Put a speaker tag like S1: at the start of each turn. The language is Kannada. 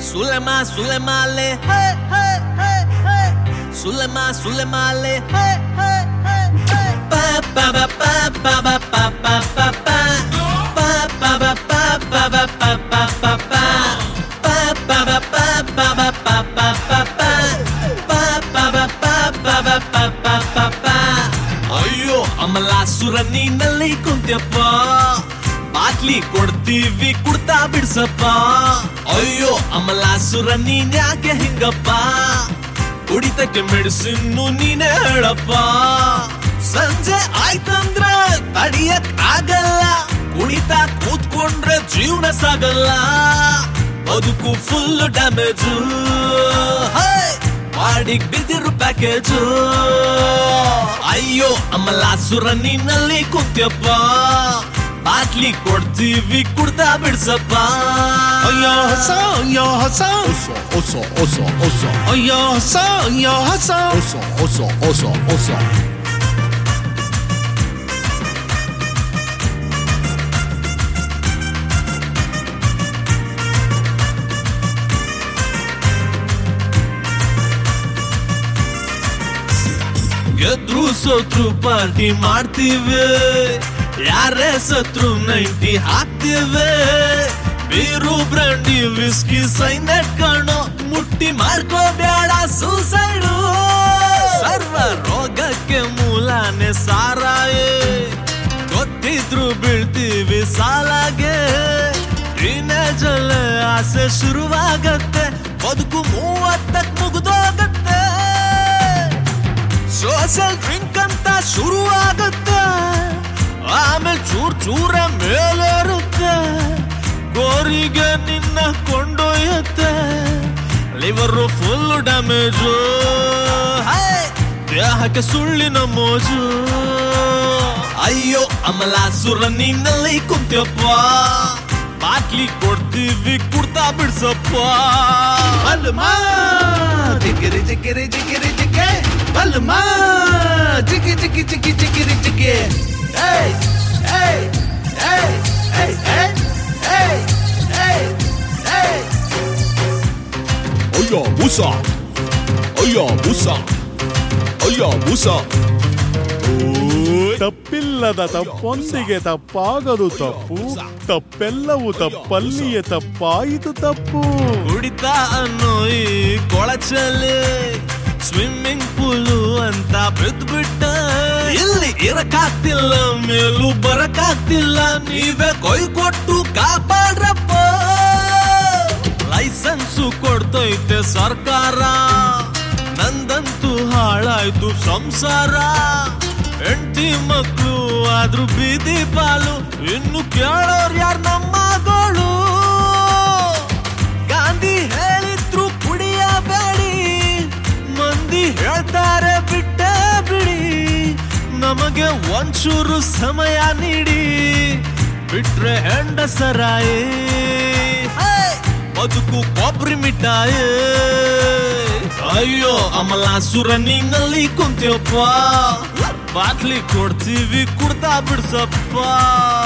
S1: ಸುಲೆಮ ಸುಲೆಮಾಲೆ ಹೇ ಹೇ ಹೇ ಹೇ ಸುಲೆಮ ಸುಲೆಮಾಲೆ ಹೇ ಹೇ ಹೇ ಹೇ ಪಾ ಪಾ ಬಾ ಪಾ ಪಾ ಬಾ ಪಾ ಪಾ ಪಾ ಪಾ ಪಾ ಪಾ ಬಾ ಪಾ ಪಾ ಬಾ ಪಾ ಪಾ ಪಾ ಪಾ ಪಾ ಪಾ ಬಾ ಪಾ ಪಾ ಬಾ ಪಾ ಪಾ ಪಾ ಪಾ ಪಾ ಪಾ ಬಾ ಪಾ ಪಾ ಬಾ ಪಾ ಪಾ ಪಾ ಪಾ ಅಯ್ಯೋ ಅಮಲಾಸುರ ನೀನಲ್ಲಿ ಕುಂತ್ಯಪ್ಪ ಬಾಟ್ಲಿ ಕೊಡ್ತೀವಿ ಕುಡ್ತಾ ಬಿಡ್ಸಪ್ಪ ಅಯ್ಯೋ ಅಮಲಾಸುರ ನೀನ್ ಯಾಕೆ ಹಿಂಗಪ್ಪ ಕುಡಿತಕ್ಕೆ ಮೆಡಿಸಿನ್ನು ನೀನೇ ಹೇಳಪ್ಪ ಸಂಜೆ ಆಯ್ತಂದ್ರೆ ತಡಿಯಕ್ ಆಗಲ್ಲ ಕುಡಿತಾ ಕೂತ್ಕೊಂಡ್ರೆ ಜೀವನ ಸಾಗಲ್ಲ ಬದುಕು ಫುಲ್ ಡ್ಯಾಮೇಜು ಮಾಡಿಗ್ ಬಿದ್ದಿರು ಪ್ಯಾಕೇಜು ಅಯ್ಯೋ ಅಮಲಾಸುರ ನೀನಲ್ಲಿ ಕುಂತ್ಯಪ್ಪ ಬಾಟ್ಲಿ ಕೊಡ್ತೀವಿ ಕುಡ್ತಾ ಬಿಡ್ಸಪ್ಪ
S2: ಅಯ್ಯೋ ಹೊಸ ಅಯ್ಯೋ ಹೊಸ
S3: ಹೊಸ ಹೊಸ ಹೊಸ
S2: ಅಯ್ಯೋ ಹೊಸ ಅಯ್ಯೋ ಹೊಸ
S3: ಹೊಸ ಹೊಸ ಹೊಸ ಹೊಸ
S1: ಗೆದ್ರು ಸೋತ್ರು ಪಾರ್ಟಿ ಮಾಡ್ತೀವಿ ಯಾರೇ ಸತ್ರು ನೈಂಟಿ ಹಾಕ್ತೀವಿ ಬೀರು ಬ್ರಾಂಡಿ ವಿಸ್ಕಿ ಸೈನೆಟ್ ಕಾಣೋ ಮುಟ್ಟಿ ಮಾಡ್ಕೋಬೇಡ ಸೂಸೈಡು ಸರ್ವ ರೋಗಕ್ಕೆ ಮೂಲನೆ ಸಾರಾಯೇ ಗೊತ್ತಿದ್ರು ಬೀಳ್ತೀವಿ ಸಾಲಾಗೆ ಟೀನೇಜಲ್ಲ ಆಸೆ ಶುರುವಾಗತ್ತೆ ಬದುಕು ಮೂವತ್ತಕ್ ಮುಗ್ದೋಗತ್ತೆ ಸೋಷಲ್ ಡ್ರಿಂಕ್ ಅಂತ ಶುರುವಾಗುತ್ತೆ ಆಮೇಲೆ ಚೂರ್ ಚೂರ ಮೇಲೇರುತ್ತೆ ಗೋರಿಗೆ ನಿನ್ನ ಕೊಂಡೊಯ್ಯುತ್ತೆ ಲಿವರು ಫುಲ್ ಡ್ಯಾಮೇಜು ದೇಹಕ್ಕೆ ಸುಳ್ಳಿನ ಮೋಜು ಅಯ್ಯೋ ಅಮಲಾಸುರ ನಿನ್ನಲ್ಲಿ ಕುಂತ್ಯಪ್ಪ ಬಾಟ್ಲಿ ಕೊಡ್ತೀವಿ ಕುಡ್ತಾ ಬಿಡ್ಸಪ್ಪ
S2: ಬಲ್ಮ ಜಿಗಿರಿ ಜಿಗಿರಿ ಜಿಗಿರಿ ಜಿಗೆ ಬಲ್ಮ ಜಿಗಿ ಜಿಗಿ ಜಿಗಿ ಜಿಗಿರಿ ಜಿಗೆ ಏಯ್ ಏಯ್ ಏಯ್ ಏಯ್ ಏಯ್ ಏಯ್ ಏಯ್ ಏಯ್
S3: ಅಯ್ಯ ಬೂಸ ಅಯ್ಯ ಬೂಸ ಅಯ್ಯ ಬೂಸ
S4: ತಪ್ಪಿಲ್ಲದ ತಪ್ಪೊಂದಿಗೆ ತಪ್ಪಾಗದು ತಪ್ಪು ತಪ್ಪೆಲ್ಲವೂ ತಪ್ಪಲ್ಲಿಯೇ ತಪ್ಪಾಯಿತು ತಪ್ಪು
S1: ಕುಡಿತಾ ಅನ್ನೋ ಈ ಕೊಳಚಲ್ಲಿ ಸ್ವಿಮ್ಮಿಂಗ್ ಪೂಲು ಅಂತ ಬಿದ್ಬಿಟ್ಟ ಇಲ್ಲಿ ಇರಕ್ಕಾಗ್ತಿಲ್ಲ ಮೇಲೂ ಬರಕ್ಕಾಗ್ತಿಲ್ಲ ನೀವೇ ಕೊಯ್ ಕೊಟ್ಟು ಕಾಪಾಡ್ರಪ್ಪ ಲೈಸೆನ್ಸು ಕೊಡ್ತೈತೆ ಸರ್ಕಾರ ನಂದಂತೂ ಹಾಳಾಯ್ತು ಸಂಸಾರ ಹೆಂಡತಿ ಮಕ್ಕಳು ಆದ್ರೂ ಬೀದಿ ಪಾಲು ಇನ್ನು ಕೇಳೋರ್ ಯಾರ್ ನಮ್ಮಗಳು ಗಾಂಧಿ ಹೇಳಿದ್ರು ಕುಡಿಯಬೇಡಿ ಮಂದಿ ಹೇಳ್ತಾರೆ ಬಿಟ್ಟ ಬಿಡಿ ನಮಗೆ ಒಂಚೂರು ಸಮಯ ನೀಡಿ ಬಿಟ್ರೆ ಹೆಂಡಸರಾಯೇ ಬದುಕು ಕೊಬ್ರಿ ಮಿಠಾಯಿ ಅಯ್ಯೋ ಅಮಲಾಸುರ ನೀನಲ್ಲಿ ಕುಂತ್ಯಪ್ಪ ಬಾಟ್ಲಿ ಕೊಡ್ತೀವಿ ಕುಡ್ತಾ ಬಿಡ್ಸಪ್ಪ